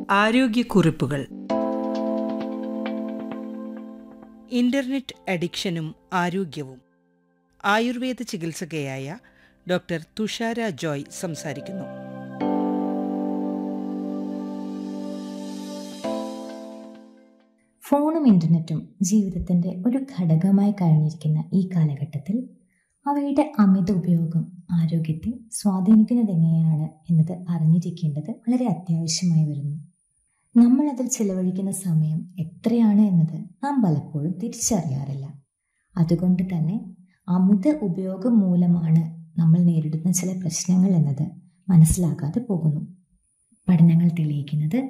ആരോഗ്യക്കുറിപ്പുകൾ internet അഡിക്ഷനും ആരോഗ്യവും ആയുർവേദ ചികിത്സകയായ ഡോക്ടർ തുഷാര ജോയ് സംസാരിക്കുന്നു ഫോണും ഇൻ്റർനെറ്റും ജീവിതത്തിൻ്റെ ഒരു ഘടകമായി കഴിഞ്ഞിരിക്കുന്ന ഈ കാലഘട്ടത്തിൽ അവയുടെ അമിത ഉപയോഗം ആരോഗ്യത്തെ സ്വാധീനിക്കുന്നത് എങ്ങനെയാണ് എന്നത് അറിഞ്ഞിരിക്കേണ്ടത് വളരെ അത്യാവശ്യമായി വരുന്നു നമ്മൾ അതിൽ ചിലവഴിക്കുന്ന സമയം എത്രയാണ് എന്നത് നാം പലപ്പോഴും തിരിച്ചറിയാറില്ല അതുകൊണ്ട് തന്നെ അമിത ഉപയോഗം മൂലമാണ് നമ്മൾ നേരിടുന്ന ചില പ്രശ്നങ്ങൾ എന്നത് മനസ്സിലാകാതെ പോകുന്നു പഠനങ്ങൾ തെളിയിക്കുന്നത്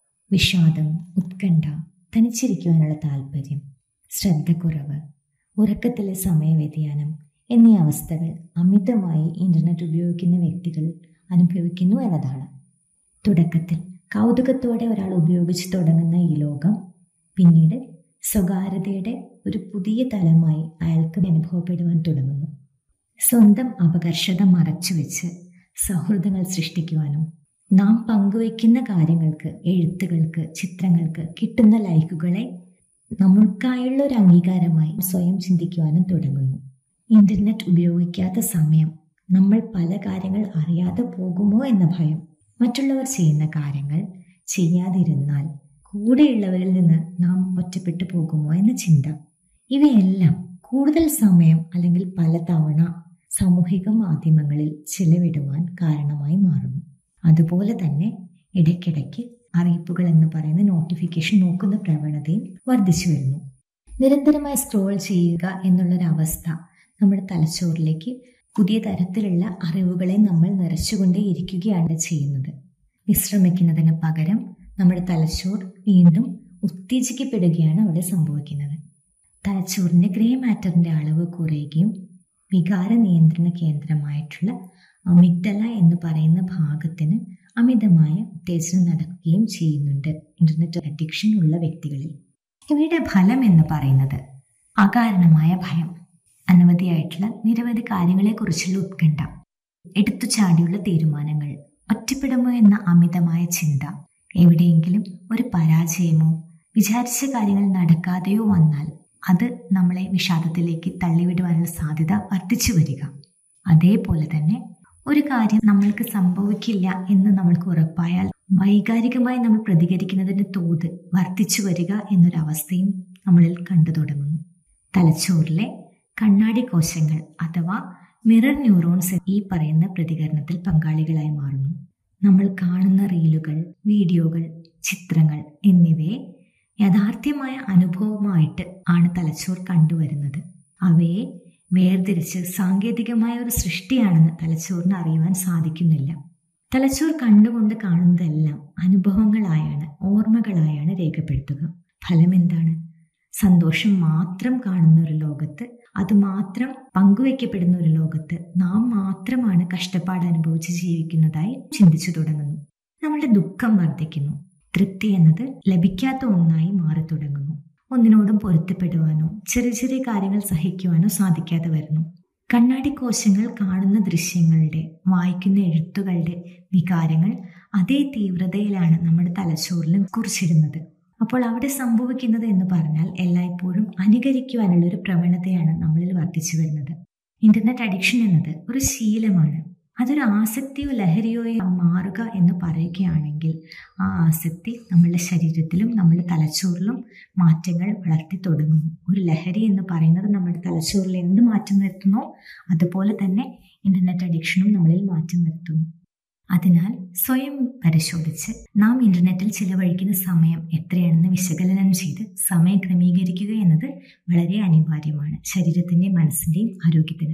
വിഷാദം ഉത്കണ്ഠ തനിച്ചിരിക്കുവാനുള്ള താല്പര്യം ശ്രദ്ധക്കുറവ് ഉറക്കത്തിലെ സമയവ്യതിയാനം എന്നീ അവസ്ഥകൾ അമിതമായി ഇൻ്റർനെറ്റ് ഉപയോഗിക്കുന്ന വ്യക്തികൾ അനുഭവിക്കുന്നു എന്നതാണ് തുടക്കത്തിൽ കൗതുകത്തോടെ ഒരാൾ ഉപയോഗിച്ച് തുടങ്ങുന്ന ഈ ലോകം പിന്നീട് സ്വകാര്യതയുടെ ഒരു പുതിയ തലമായി അയാൾക്ക് അനുഭവപ്പെടുവാൻ തുടങ്ങുന്നു സ്വന്തം അപകർഷത മറച്ചുവെച്ച് സൗഹൃദങ്ങൾ സൃഷ്ടിക്കുവാനും നാം പങ്കുവയ്ക്കുന്ന കാര്യങ്ങൾക്ക് എഴുത്തുകൾക്ക് ചിത്രങ്ങൾക്ക് കിട്ടുന്ന ലൈക്കുകളെ നമ്മൾക്കായുള്ള ഒരു അംഗീകാരമായി സ്വയം ചിന്തിക്കുവാനും തുടങ്ങുന്നു ഇന്റർനെറ്റ് ഉപയോഗിക്കാത്ത സമയം നമ്മൾ പല കാര്യങ്ങൾ അറിയാതെ പോകുമോ എന്ന ഭയം മറ്റുള്ളവർ ചെയ്യുന്ന കാര്യങ്ങൾ ചെയ്യാതിരുന്നാൽ കൂടെയുള്ളവരിൽ നിന്ന് നാം ഒറ്റപ്പെട്ടു പോകുമോ എന്ന ചിന്ത ഇവയെല്ലാം കൂടുതൽ സമയം അല്ലെങ്കിൽ പലതവണ സാമൂഹിക മാധ്യമങ്ങളിൽ ചിലവിടുവാൻ കാരണമായി മാറുന്നു അതുപോലെ തന്നെ ഇടയ്ക്കിടയ്ക്ക് അറിയിപ്പുകൾ എന്ന് പറയുന്ന നോട്ടിഫിക്കേഷൻ നോക്കുന്ന പ്രവണതയും വർദ്ധിച്ചു വരുന്നു നിരന്തരമായി സ്ക്രോൾ ചെയ്യുക എന്നുള്ളൊരവസ്ഥ നമ്മുടെ തലച്ചോറിലേക്ക് പുതിയ തരത്തിലുള്ള അറിവുകളെ നമ്മൾ നിറച്ചുകൊണ്ടേ ഇരിക്കുകയാണ് ചെയ്യുന്നത് വിശ്രമിക്കുന്നതിന് പകരം നമ്മുടെ തലച്ചോർ വീണ്ടും ഉത്തേജിക്കപ്പെടുകയാണ് അവിടെ സംഭവിക്കുന്നത് തലച്ചോറിന്റെ ഗ്രേ മാറ്ററിന്റെ അളവ് കുറയുകയും വികാര നിയന്ത്രണ കേന്ദ്രമായിട്ടുള്ള അമിഗ്ഡല എന്ന് പറയുന്ന ഭാഗത്തിന് അമിതമായ ഉത്തേജനം നടക്കുകയും ചെയ്യുന്നുണ്ട് ഇന്റർനെറ്റ് അഡിക്ഷൻ ഉള്ള വ്യക്തികളിൽ ഇവയുടെ ഫലം എന്ന് പറയുന്നത് അകാരണമായ ഭയം അനവധിയായിട്ടുള്ള നിരവധി കാര്യങ്ങളെക്കുറിച്ചുള്ള ഉത്കണ്ഠ എടുത്തുചാടിയുള്ള തീരുമാനങ്ങൾ ഒറ്റപ്പെടുമോ എന്ന അമിതമായ ചിന്ത എവിടെയെങ്കിലും ഒരു പരാജയമോ വിചാരിച്ച കാര്യങ്ങൾ നടക്കാതെയോ വന്നാൽ അത് നമ്മളെ വിഷാദത്തിലേക്ക് തള്ളിവിടുവാനുള്ള സാധ്യത വർദ്ധിച്ചു വരിക അതേപോലെ തന്നെ ഒരു കാര്യം നമ്മൾക്ക് സംഭവിക്കില്ല എന്ന് നമ്മൾക്ക് ഉറപ്പായാൽ വൈകാരികമായി നമ്മൾ പ്രതികരിക്കുന്നതിന്റെ തോത് വർദ്ധിച്ചു വരിക എന്നൊരവസ്ഥയും നമ്മളിൽ കണ്ടു തുടങ്ങുന്നു തലച്ചോറിലെ കണ്ണാടി കോശങ്ങൾ അഥവാ മിറർ ന്യൂറോൺസ് ഈ പറയുന്ന പ്രതികരണത്തിൽ പങ്കാളികളായി മാറുന്നു നമ്മൾ കാണുന്ന റീലുകൾ വീഡിയോകൾ ചിത്രങ്ങൾ എന്നിവയെ യഥാർത്ഥമായ അനുഭവമായിട്ട് ആണ് തലച്ചോർ കണ്ടുവരുന്നത് അവയെ വേർതിരിച്ച് സാങ്കേതികമായ ഒരു സൃഷ്ടിയാണെന്ന് തലച്ചോറിന് അറിയുവാൻ സാധിക്കുന്നില്ല തലച്ചോർ കണ്ടുകൊണ്ട് കാണുന്നതെല്ലാം അനുഭവങ്ങളായാണ് ഓർമ്മകളായാണ് രേഖപ്പെടുത്തുക ഫലം എന്താണ് സന്തോഷം മാത്രം കാണുന്ന ഒരു ലോകത്ത് അത് മാത്രം പങ്കുവയ്ക്കപ്പെടുന്ന ഒരു ലോകത്ത് നാം മാത്രമാണ് കഷ്ടപ്പാട് അനുഭവിച്ച് ജീവിക്കുന്നതായി ചിന്തിച്ചു തുടങ്ങുന്നു നമ്മളുടെ ദുഃഖം വർദ്ധിക്കുന്നു തൃപ്തി എന്നത് ലഭിക്കാത്ത ഒന്നായി മാറി തുടങ്ങുന്നു ഒന്നിനോടും പൊരുത്തപ്പെടുവാനോ ചെറിയ ചെറിയ കാര്യങ്ങൾ സഹിക്കുവാനോ സാധിക്കാതെ വരുന്നു കണ്ണാടി കോശങ്ങൾ കാണുന്ന ദൃശ്യങ്ങളുടെ വായിക്കുന്ന എഴുത്തുകളുടെ വികാരങ്ങൾ അതേ തീവ്രതയിലാണ് നമ്മുടെ തലച്ചോറിലും കുറിച്ചിടുന്നത് അപ്പോൾ അവിടെ സംഭവിക്കുന്നത് എന്ന് പറഞ്ഞാൽ എല്ലായ്പ്പോഴും അനുകരിക്കുവാനുള്ള ഒരു പ്രവണതയാണ് നമ്മളിൽ വർദ്ധിച്ചു വരുന്നത് ഇന്റർനെറ്റ് അഡിക്ഷൻ എന്നത് ഒരു ശീലമാണ് അതൊരു ആസക്തിയോ ലഹരിയോ മാറുക എന്ന് പറയുകയാണെങ്കിൽ ആ ആസക്തി നമ്മളുടെ ശരീരത്തിലും നമ്മുടെ തലച്ചോറിലും മാറ്റങ്ങൾ വളർത്തി തുടങ്ങുന്നു ഒരു ലഹരി എന്ന് പറയുന്നത് നമ്മുടെ തലച്ചോറിൽ എന്ത് മാറ്റം വരുത്തുന്നോ അതുപോലെ തന്നെ ഇന്റർനെറ്റ് അഡിക്ഷനും നമ്മളിൽ മാറ്റം വരുത്തുന്നു അതിനാൽ സ്വയം പരിശോധിച്ച് നാം ഇന്റർനെറ്റിൽ ചിലവഴിക്കുന്ന സമയം എത്രയാണെന്ന് വിശകലനം ചെയ്ത് സമയം ക്രമീകരിക്കുക എന്നത് വളരെ അനിവാര്യമാണ് ശരീരത്തിൻ്റെയും മനസ്സിൻ്റെയും ആരോഗ്യത്തിന്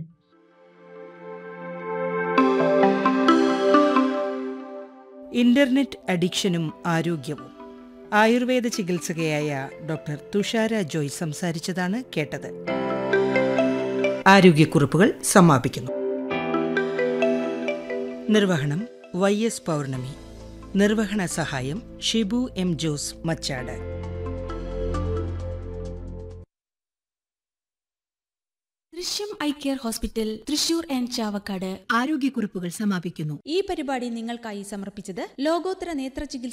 ഇന്റർനെറ്റ് അഡിക്ഷനും ആരോഗ്യവും ആയുർവേദ ചികിത്സകയായ ഡോക്ടർ തുഷാര ജോയ് സംസാരിച്ചതാണ് കേട്ടത് ആരോഗ്യക്കുറിപ്പുകൾ സമാപിക്കുന്നു നിർവഹണം വൈ എസ് പൗർണമി നിർവഹണ സഹായം Shibu M Jose Machad Drishyam eye care hospital Thrissur and Chavakkad ആരോഗ്യക്കുറിപ്പുകൾ സമാപിക്കുന്നു ഈ പരിപാടി നിങ്ങൾക്കായി സമർപ്പിച്ചത് ലോകോത്തര നേത്ര ചികിത്സ